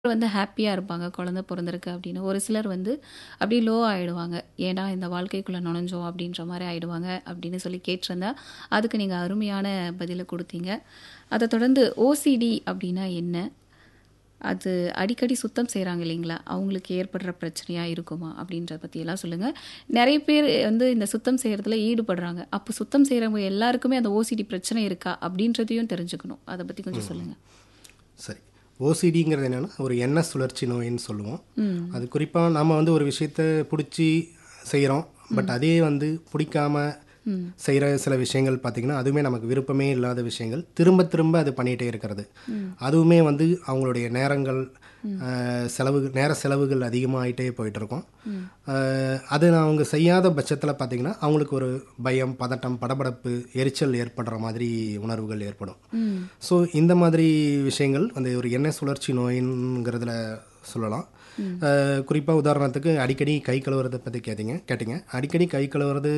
வந்து ஹாப்பியா இருப்பாங்க குழந்தை பொறந்திருக்கு அப்படின்னு. ஒரு சிலர் வந்து அப்படியே லோ ஆயிடுவாங்க. ஏன்டா இந்த வாழ்க்கைக்குள்ள நுழைஞ்சோம் அப்படின்ற மாரி ஆயிடுவாங்க அப்படின்னு சொல்லி கேட்டிருந்தேன். அதுக்கு நீங்க அருமையான பதில குடுத்தீங்க. அத தொடர்ந்து ஓசிடி அப்படின்னா என்ன? அது அடிக்கடி சுத்தம் செய்றாங்க இல்லைங்களா? அவங்களுக்கு ஏற்படுற பிரச்சனையா இருக்குமா? அப்படின்றத பத்தியெல்லாம் சொல்லுங்க. நெறைய பேர் வந்து இந்த சுத்தம் செய்றதுல ஈடுபடுறாங்க. அப்போ சுத்தம் செய்றவங்க எல்லாருக்குமே அந்த ஓசிடி பிரச்சனை இருக்கா? அப்படின்றதையும் தெரிஞ்சுக்கணும். அத பத்தி கொஞ்சம் சொல்லுங்க. சரி. ஓசிடிங்கிறது என்னன்னா, ஒரு எண்ண சுழற்சி நோயின்னு சொல்லுவோம். ம். அது குறிப்பா நாம வந்து ஒரு விஷயத்த புடிச்சு செய்றோம். பட் அதே வந்து புடிக்காம ம். செய்ற சில விஷயங்கள் பார்த்தீங்கன்னா, அதுவுமே நமக்கு விருப்பமே இல்லாத விஷயங்கள். திரும்ப திரும்ப அது பண்ணிட்டே இருக்கிறது. அதுவுமே வந்து அவங்களுடைய நேரங்கள், அ செலவுகள் நேர செலவுகள் அதிகமாயிட்டே போயிட்டுருக்கும். அ அது அவங்க செய்யாத பட்சத்தில பார்த்தீங்கன்னா, அவங்களுக்கு ஒரு பயம், பதட்டம், படபடப்பு, எரிச்சல் ஏற்படுற மாதிரி உணர்வுகள் ஏற்படும். ம். ஸோ இந்த மாதிரி விஷயங்கள் அந்த ஒரு எண்ணெய் சுழற்சி நோயின்ங்கிறதுல சொல்லலாம். அ குறிப்பா உதாரணத்துக்கு அடிக்கடி கை கழுவுறத பத்தி கேட்டீங்க கேட்டீங்க. அடிக்கடி கை கழுவுறது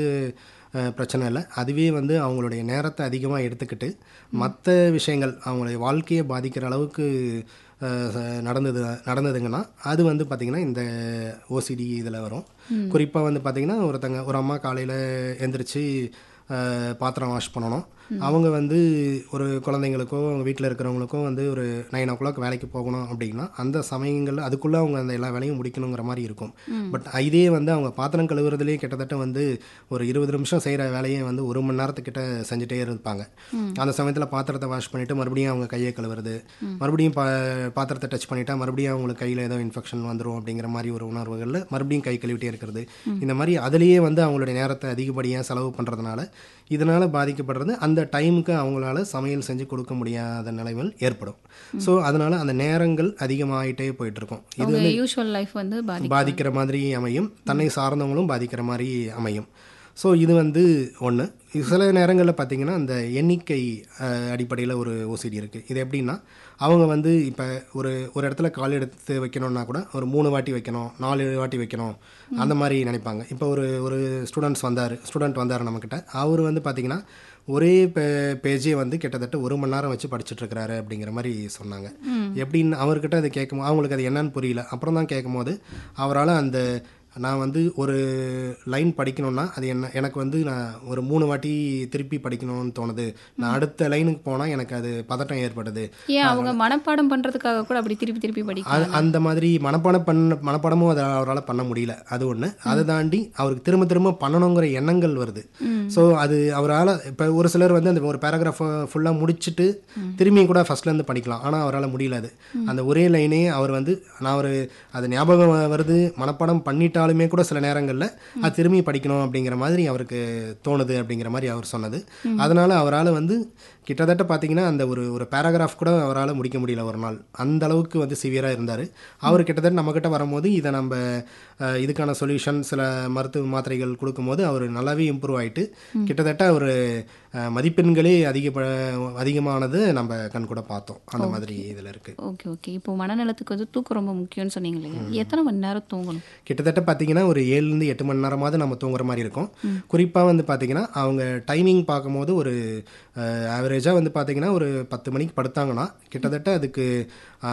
அ பிரச்சனை இல்ல. அதுவே வந்து அவங்களுடைய நேரத்த அதிகமா எடுத்துக்கிட்டு, மத்த விஷயங்கள் அவங்களுடைய வாழ்க்கைய பாதிக்கிற அளவுக்கு அ ச நடந்தது நடந்ததுங்கன்னா, அது வந்து பார்த்தீங்கன்னா, இந்த ஓசிடி இதில வரும். குறிப்பா வந்து பார்த்தீங்கன்னா, ஒருத்தங்க ஒரு அம்மா காலையில எந்திரிச்சு அ பாத்திரம் வாஷ் பண்ணணும். அவங்க வந்து ஒரு குழந்தைங்களுக்கோ, அவங்க வீட்ல இருக்கிறவங்களுக்கோ வந்து ஒரு 9:00 வேலைக்கு போகணும் அப்படின்னா, அந்த சமயங்கள்ல அதுக்குள்ள அவங்க அந்த எல்லா வேலையும் முடிக்கணுங்கிற மாரி இருக்கும். பட் இதே வந்து அவங்க பாத்திரம் கழுவுறதுலயே கிட்டத்தட்ட வந்து ஒரு 20 நிமிஷம் செய்ற வேலைய வந்து 1 மணி நேரத்துக்கிட்ட செஞ்சுட்டே இருப்பாங்க. அந்த சமயத்தில பாத்திரத்த வாஷ் பண்ணிட்டு மறுபடியும் அவங்க கைய கழுவுறது, மறுபடியும் பா பாத்திரத்த டச் பண்ணிட்டா மறுபடியும் அவங்களுக்கு கையில ஏதோ இன்ஃபெக்ஷன் வந்துரும் அப்படிங்கிற மாரி ஒரு உணர்வுகள்ல மறுபடியும் கை கழுவிட்டே இருக்கிறது. இந்த மாரி அதிலேயே வந்து அவங்களுடைய நேரத்த அதிகப்படியா செலவு பண்றதுனால, இதனால பாதிக்கப்படுறது அந்த டைமுக்கு அவங்களால சமையல் செஞ்சு கொடுக்க முடியாத நிலைமைகள் ஏற்படும். ஸோ அதனால அந்த நேரங்கள் அதிகமாயிட்டே போயிட்டுருக்கும். இது அவங்க வந்து யூசுவல் லைஃப் வந்து பாதிக்கும். பாதிக்கிற மாதிரி அமையும். தன்னை சார்ந்தவங்களும் பாதிக்கிற மாரி அமையும். ஸோ இது வந்து ஒண்ணு. சில நேரங்கள்ல பார்த்தீங்கன்னா, இந்த எண்ணிக்கை அ அடிப்படையில ஒரு ஓசிடி இருக்கு. இது எப்படின்னா, அவங்க வந்து இப்ப ஒரு ஒரு இடத்துல கால் எடுத்து வைக்கணும்னா கூட, ஒரு 3 வாட்டி வைக்கணும், 4 வாட்டி வைக்கணும், அந்த மாரி நினைப்பாங்க. இப்போ ஒரு ஒரு ஸ்டூடண்ட்ஸ் வந்தாரு ஸ்டூடண்ட் வந்தாரு நம்மகிட்ட. அவரு வந்து பார்த்தீங்கன்னா, ஒரே பே பேஜே வந்து கிட்டத்தட்ட 1 மணி நேரம் வச்சு படிச்சுட்டு இருக்கிறாரு அப்படிங்கிற மாரி சொன்னாங்க. எப்படின்னு அவர்கிட்ட அத கேட்கும் அவங்களுக்கு அது என்னன்னு புரியல. அப்புறம் தான் கேட்கும்போது, அவரால அந்த நான் வந்து ஒரு லைன் படிக்கணும்னா, அது என்ன எனக்கு வந்து நான் ஒரு 3 வாட்டி திருப்பி படிக்கணும்னு தோணுது. நான் அடுத்த லைனுக்கு போனா எனக்கு அது பதட்டம் ஏற்படுது. ஏன் அவங்க மனப்பாடம் பண்றதுக்காக கூட அப்படி திருப்பி திருப்பி அது படிக்கலாம். அந்த மாதிரி மனப்பாடம் பண்ண மனப்பாடமும் அத அவரால பண்ண முடியல. அது ஒண்ணு. அத தாண்டி அவருக்கு திரும்ப திரும்ப பண்ணணுங்கிற எண்ணங்கள் வருது. ஸோ அது அவரால இப்ப ஒரு சிலர் வந்து அந்த ஒரு பேராகிராஃப ஃபுல்லா முடிச்சுட்டு, திரும்பியும் கூட ஃபர்ஸ்ட்லேருந்து படிக்கலாம். ஆனா அவரால முடியல அது. அந்த ஒரே லைனே அவர் வந்து நான் ஒரு அது ஞாபகம் வருது, மனப்பாடம் பண்ணிட்டாலுமே கூட சில நேரங்கள்ல, அது திரும்பி படிக்கணும் அப்படிங்கிற மாதிரி அவருக்கு தோணுது அப்படிங்கிற மாரி அவர் சொன்னது. அதனால அவரால வந்து கிட்டத்தட்ட பார்த்தீங்கன்னா, அந்த ஒரு ஒரு பேராகிராஃப் கூட அவரால முடிக்க முடியல ஒரு நாள். அந்த அளவுக்கு வந்து சிவியரா இருந்தாரு. அவர் கிட்டத்தட்ட நம்மகிட்ட வரும்போது, இத நம்ப அ இதுக்கான சொல்யூஷன் சில மருத்துவ மாத்திரைகள் குடுக்கும்போது, அவரு நல்லாவே இம்ப்ரூவ் ஆயிட்டு, கிட்டத்தட்ட ஒரு அ மதிப்பெண்களே அதிகப அதிகமானது நம்ப கண்கூட பார்த்தோம். அந்த மாதிரி இதில இருக்கு. Okay, okay. இப்போ மனநலத்துக்கு வந்து தூக்கம் ரொம்ப முக்கியம்னு சொன்னீங்க இல்லையா? எத்தனை மணி நேரம் தூங்கணும்? கிட்டத்தட்ட பார்த்தீங்கன்னா, ஒரு 7லேருந்து 8 மணி நேரமாவது நம்ம தூங்குற மாரி இருக்கும். குறிப்பா வந்து பார்த்தீங்கன்னா, அவங்க டைமிங் பார்க்கும்போது ஒரு அ ஆவரேஜா வந்து பார்த்தீங்கன்னா, ஒரு 10 மணிக்கு படுத்தாங்கன்னா, கிட்டத்தட்ட அதுக்கு ஆ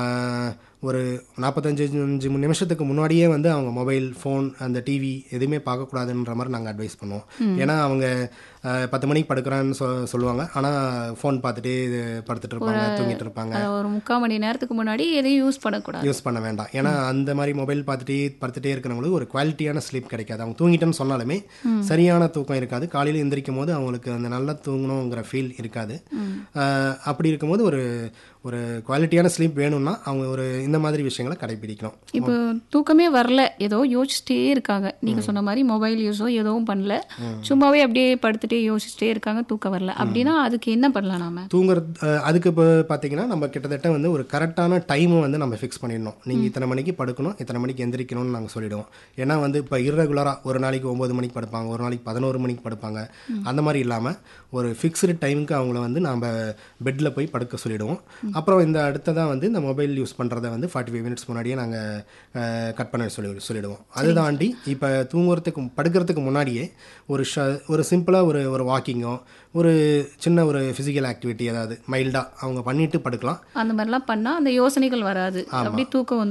ஒரு 45 நிமிஷத்துக்கு முன்னாடியே வந்து அவங்க மொபைல், ஃபோன், அந்த டிவி எதுவுமே பார்க்கக்கூடாதுன்ற மாரி நாங்க அட்வைஸ் பண்ணுவோம். ஏன்னா அவங்க அ 10 மணிக்கு படுக்கிறேன்னு சொ சொல்லுவாங்க. ஆனா ஃபோன் பார்த்துட்டே படுத்துட்டு இருப்பாங்க, தூங்கிட்டு இருப்பாங்க. அத ஒரு 3/4 மணி நேரத்துக்கு முன்னாடி எதையும் யூஸ் பண்ணக்கூடாது. யூஸ் பண்ண வேண்டாம். ஏன்னா அந்த மாரி மொபைல் பார்த்துட்டே படுத்துட்டே இருக்கிறவங்களுக்கு ஒரு குவாலிட்டியான ஸ்லீப் கிடைக்காது. அவங்க தூங்கிட்டேன்னு சொன்னாலுமே, சரியான தூக்கம் இருக்காது. காலையில எந்திரிக்கும்போது அவங்களுக்கு அந்த நல்லா தூங்கணுங்கிற ஃபீல் இருக்காது. அ அப்படி இருக்கும்போது ஒரு ஒரு குவாலிட்டியான ஸ்லீப் வேணும்னா, அவங்க ஒரு இந்த மாதிரி விஷயங்கள கடைபிடிக்கணும். இப்போ தூக்கமே வரல. ஏதோ யோசிச்சுட்டே இருக்காங்க. நீங்க சொன்ன மாரி மொபைல் யூஸோ எதுவும் பண்ணல. சும்மாவே அப்படியே படுத்துட்டே யோசிச்சுட்டே இருக்காங்க. தூக்கம் வரல. அப்படின்னா அதுக்கு என்ன பண்ணலாம் நாம? தூங்குறது அ அதுக்கு இப்போ பார்த்தீங்கன்னா, நம்ம கிட்டத்தட்ட வந்து ஒரு கரெக்டான டைம வந்து நம்ம ஃபிக்ஸ் பண்ணிடணும். நீங்க இத்தனை மணிக்கு படுக்கணும், இத்தனை மணிக்கு எந்திரிக்கணும்னு நாங்க சொல்லிடுவோம். ஏன்னா வந்து இப்போ இர்ரெகுலரா ஒரு நாளைக்கு 9 மணிக்கு படுப்பாங்க, ஒரு நாளைக்கு 11 மணிக்கு படுப்பாங்க. அந்த மாரி இல்லாம, ஒரு ஃபிக்ஸ்டு டைமுக்கு அவங்கள வந்து நாம பெட்ல போய் படுக்க சொல்லிடுவோம். அப்புறம் இந்த அடுத்ததாக வந்து இந்த மொபைல் யூஸ் பண்ணுறத வந்து ஃபார்ட்டி ஃபைவ் மினிட்ஸ் முன்னாடியே நாங்கள் கட் பண்ண சொல்லி சொல்லிடுவோம் அது தாண்டி இப்போ தூங்குறதுக்கு படுக்கிறதுக்கு முன்னாடியே ஒரு ஷ ஒரு சிம்பிளாக ஒரு ஒரு வாக்கிங்கோ ஒரு சின்ன ஒரு ஃபிசிக்கல் ஆக்டிவிட்டி அதாவது மைல்டாக அவங்க பண்ணிட்டு படுக்கலாம் அந்த மாதிரிலாம் பண்ணால் அந்த யோசனைகள் வராது அப்படி தூக்கம் வந்து